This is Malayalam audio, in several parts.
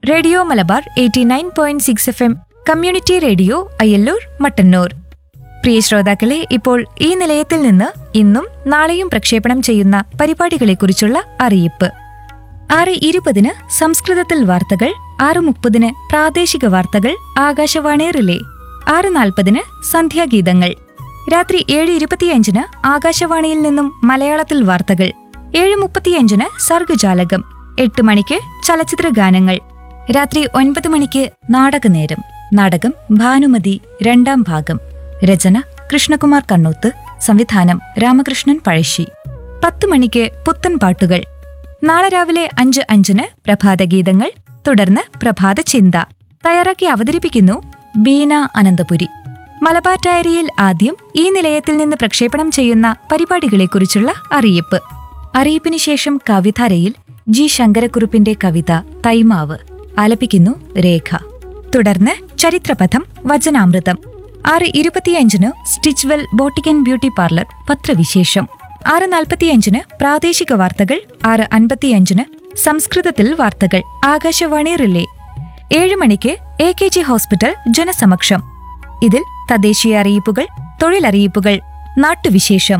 radio Malabar eighty nine point six F M community radio Ayyallur Mattannur പ്രിയ ശ്രോതാക്കളെ ഇപ്പോൾ ഈ നിലയത്തിൽ നിന്ന് ഇന്നും നാളെയും പ്രക്ഷേപണം ചെയ്യുന്ന പരിപാടികളെക്കുറിച്ചുള്ള അറിയിപ്പ് ആറ് ഇരുപതിന് സംസ്കൃതത്തിൽ വാർത്തകൾ ആറ് മുപ്പതിന് പ്രാദേശിക വാർത്തകൾ ആകാശവാണി റിലേ ആറ് നാൽപ്പതിന് സന്ധ്യാഗീതങ്ങൾ രാത്രി ഏഴ് ഇരുപത്തിയഞ്ചിന് ആകാശവാണിയിൽ നിന്നും മലയാളത്തിൽ വാർത്തകൾ ഏഴ് മുപ്പത്തിയഞ്ചിന് സർഗജാലകം എട്ട് മണിക്ക് ചലച്ചിത്ര ഗാനങ്ങൾ രാത്രി ഒൻപത് മണിക്ക് നാടകനേരം നാടകം ഭാനുമതി രണ്ടാം ഭാഗം രചന കൃഷ്ണകുമാർ കണ്ണൂത്ത് സംവിധാനം രാമകൃഷ്ണൻ പഴശ്ശി പത്ത് മണിക്ക് പുത്തൻ പാട്ടുകൾ നാളെ രാവിലെ അഞ്ച് അഞ്ചിന് പ്രഭാതഗീതങ്ങൾ തുടർന്ന് പ്രഭാത ചിന്ത തയ്യാറാക്കി അവതരിപ്പിക്കുന്നു ബീന അനന്തപുരി മലബാർ ഡയറിയിൽ ആദ്യം ഈ നിലയത്തിൽ നിന്ന് പ്രക്ഷേപണം ചെയ്യുന്ന പരിപാടികളെക്കുറിച്ചുള്ള അറിയിപ്പ് അറിയിപ്പിന് ശേഷം കവിധാരയിൽ ജി ശങ്കരക്കുറുപ്പിന്റെ കവിത തൈമാവ് ആലപിക്കുന്നു രേഖ തുടർന്ന് ചരിത്രപഥം വചനാമൃതം ആറ് ഇരുപത്തിയഞ്ചിന് സ്റ്റിച്ച്വെൽ ബോട്ടിക്കൻ ബ്യൂട്ടി പാർലർ പത്രവിശേഷം ആറ് നാൽപ്പത്തിയഞ്ചിന് പ്രാദേശിക വാർത്തകൾ ആറ് അൻപത്തിയഞ്ചിന് സംസ്കൃതത്തിൽ വാർത്തകൾ ആകാശവാണി റിലേ ഏഴ് മണിക്ക് എ കെ ജി ഹോസ്പിറ്റൽ ജനസമക്ഷം ഇതിൽ തദ്ദേശീയ അറിയിപ്പുകൾ തൊഴിലറിയിപ്പുകൾ നാട്ടുവിശേഷം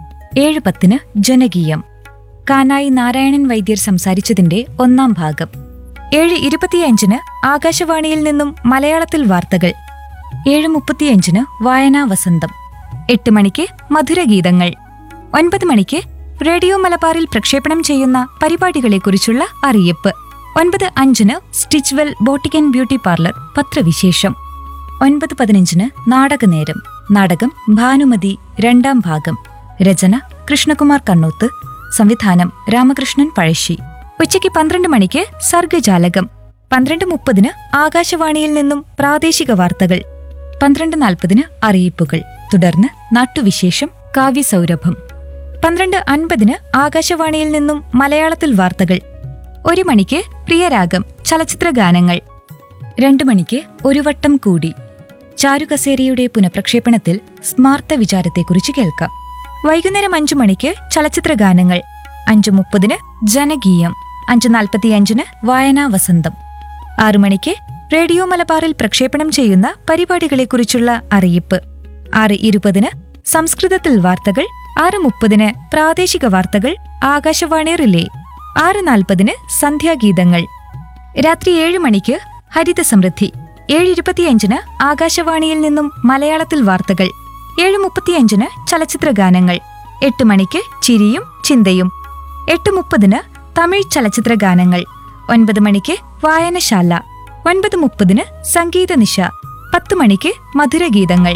ഏഴ് പത്തിന് ജനകീയം കാനായി നാരായണൻ വൈദ്യർ സംസാരിച്ചതിന്റെ ഒന്നാം ഭാഗം ഏഴ് ഇരുപത്തിയഞ്ചിന് ആകാശവാണിയിൽ നിന്നും മലയാളത്തിൽ വാർത്തകൾ ഏഴ് മുപ്പത്തിയഞ്ചിന് വായനാ വസന്തം എട്ട് മണിക്ക് മധുരഗീതങ്ങൾ ഒൻപത് മണിക്ക് റേഡിയോ മലബാറിൽ പ്രക്ഷേപണം ചെയ്യുന്ന പരിപാടികളെക്കുറിച്ചുള്ള അറിയിപ്പ് ഒൻപത് അഞ്ചിന് സ്റ്റിച്ച്വെൽ ബോട്ടിക്കൻ ബ്യൂട്ടി പാർലർ പത്രവിശേഷം ഒൻപത് പതിനഞ്ചിന് നാടകനേരം നാടകം ഭാനുമതി രണ്ടാം ഭാഗം രചന കൃഷ്ണകുമാർ കണ്ണൂത്ത് സംവിധാനം രാമകൃഷ്ണൻ പഴശ്ശി ഉച്ചയ്ക്ക് പന്ത്രണ്ട് മണിക്ക് സർഗജാലകം പന്ത്രണ്ട് മുപ്പതിന് ആകാശവാണിയിൽ നിന്നും പ്രാദേശിക വാർത്തകൾ പന്ത്രണ്ട് നാൽപ്പതിന് അറിയിപ്പുകൾ തുടർന്ന് നാട്ടുവിശേഷം കാവ്യസൗരഭം പന്ത്രണ്ട് അൻപതിന് ആകാശവാണിയിൽ നിന്നും മലയാളത്തിൽ വാർത്തകൾ ഒരു മണിക്ക് പ്രിയരാഗം ചലച്ചിത്ര ഗാനങ്ങൾ രണ്ടു മണിക്ക് ഒരു വട്ടം കൂടി ചാരുകസേരയുടെ പുനഃപ്രക്ഷേപണത്തിൽ സ്മാർത്ത വിചാരത്തെക്കുറിച്ച് കേൾക്കാം വൈകുന്നേരം അഞ്ചു മണിക്ക് ചലച്ചിത്ര ഗാനങ്ങൾ അഞ്ചു മുപ്പതിന് ജനകീയം അഞ്ചു നാൽപ്പത്തിയഞ്ചിന് വായനാ വസന്തം ആറു മണിക്ക് റേഡിയോ മലബാറിൽ പ്രക്ഷേപണം ചെയ്യുന്ന പരിപാടികളെക്കുറിച്ചുള്ള അറിയിപ്പ് ആറ് ഇരുപതിന് സംസ്കൃതത്തിൽ വാർത്തകൾ ആറ് മുപ്പതിന് പ്രാദേശിക വാർത്തകൾ ആകാശവാണി റിലേ ആറ് നാൽപ്പതിന് സന്ധ്യാഗീതങ്ങൾ രാത്രി ഏഴ് മണിക്ക് ഹരിത സമൃദ്ധി ഏഴ് ഇരുപത്തിയഞ്ചിന് ആകാശവാണിയിൽ നിന്നും മലയാളത്തിൽ വാർത്തകൾ ഏഴ് മുപ്പത്തിയഞ്ചിന് ചലച്ചിത്ര ഗാനങ്ങൾ എട്ട് മണിക്ക് ചിരിയും ചിന്തയും എട്ട് മുപ്പതിന് തമിഴ് ചലച്ചിത്ര ഗാനങ്ങൾ ഒൻപത് മണിക്ക് വായനശാല ഒൻപത് മുപ്പതിന് സംഗീത നിശ പത്ത് മണിക്ക് മധുരഗീതങ്ങൾ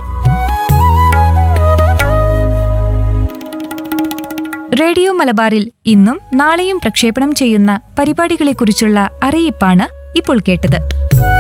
റേഡിയോ മലബാറിൽ ഇന്നും നാളെയും പ്രക്ഷേപണം ചെയ്യുന്ന പരിപാടികളെക്കുറിച്ചുള്ള അറിയിപ്പാണ് ഇപ്പോൾ കേട്ടത്